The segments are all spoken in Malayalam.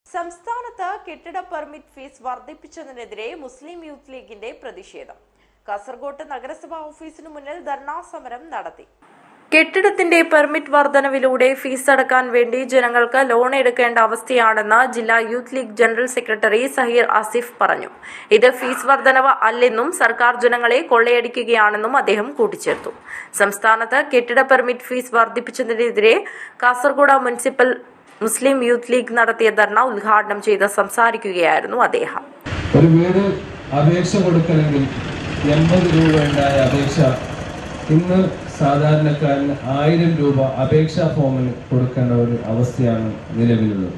സംസ്ഥാനത്ത് കെട്ടിട പെർമിറ്റ് ഫീസ് വർദ്ധിപ്പിച്ചതിനെതിരെ മുസ്ലിം യൂത്ത് ലീഗിന്റെ പ്രതിഷേധം കാസർഗോഡ് നഗരസഭാ ഓഫീസിനു മുന്നിൽ ധർണാ സമരം നടത്തി കെട്ടിടത്തിന്റെ പെർമിറ്റ് വർധനവിലൂടെ ഫീസ് അടക്കാൻ വേണ്ടി ജനങ്ങൾക്ക് ലോൺ എടുക്കേണ്ട അവസ്ഥയാണെന്ന് ജില്ലാ Youth League general secretary Saheer Asif പറഞ്ഞു ഇത് ഫീസ് വർധനവ് അല്ലെന്നും സർക്കാർ ജനങ്ങളെ കൊള്ളയടിക്കുകയാണെന്നും അദ്ദേഹം കൂട്ടിച്ചേർത്തു സംസ്ഥാനത്ത് കെട്ടിട പെർമിറ്റ് ഫീസ് വർദ്ധിപ്പിച്ചതിനെതിരെ Kasaragod municipal Muslim Youth League നടത്തിയ ധർണ ഉദ്ഘാടനം ചെയ്ത് സംസാരിക്കുകയായിരുന്നു അദ്ദേഹം ഒരു വീട് അപേക്ഷ കൊടുക്കണമെങ്കിൽ എൺപത് രൂപ ഉണ്ടായ അപേക്ഷ ഇന്ന് സാധാരണക്കാരന് ആയിരം രൂപ അപേക്ഷാ ഫോമിന് കൊടുക്കേണ്ട ഒരു അവസ്ഥയാണ് നിലവിലുള്ളത്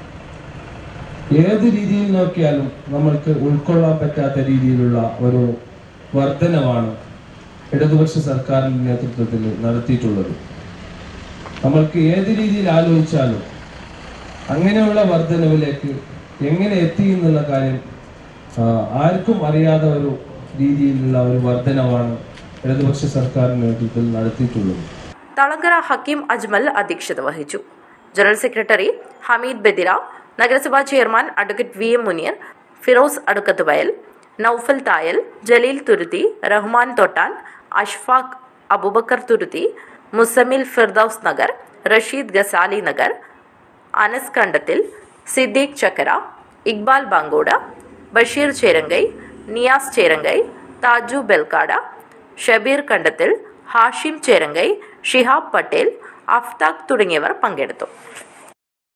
ഏത് രീതിയിൽ നോക്കിയാലും നമ്മൾക്ക് ഉൾക്കൊള്ളാൻ പറ്റാത്ത രീതിയിലുള്ള ഒരു വർധനവാണ് ഇടതുപക്ഷ സർക്കാരിന്റെ നേതൃത്വത്തിൽ നടത്തിയിട്ടുള്ളത് നമ്മൾക്ക് ഏത് രീതിയിൽ ആലോചിച്ചാലും അങ്ങനെയുള്ള വർധനവിലേക്ക് എങ്ങനെ എത്തി എന്നുള്ള കാര്യം ആ, ആർക്കും അറിയാത്ത ഒരു രീതിയിലുള്ള ഒരു വർധനവാണ് ഇടതുപക്ഷ സർക്കാരിന്റെ നേതൃത്വത്തിൽ നടത്തിയിട്ടുള്ളത് തളങ്കര ഹക്കീം അജ്മൽ അധ്യക്ഷത വഹിച്ചു ജനറൽ സെക്രട്ടറി ഹമീദ് ബദിര നഗരസഭാ chairman advocate V M Muneer Firoz Adukkathbayal Noufal Thayal Jaleel Thuruthi Rahman Thottan Ashfaq Abubakar Thuruthi Muzammil Firdous Nagar Rasheed Gazali Nagar Anas Kandathil Siddique Chakkara Iqbal Bangod Basheer Cherankai Niyas Cherankai താജു ബെൽക്കാട Shabeer കണ്ടത്തിൽ ഹാഷിം ചേരങ്കൈ ഷിഹാബ് പട്ടേൽ അഫ്താഖ് തുടങ്ങിയവർ പങ്കെടുത്തു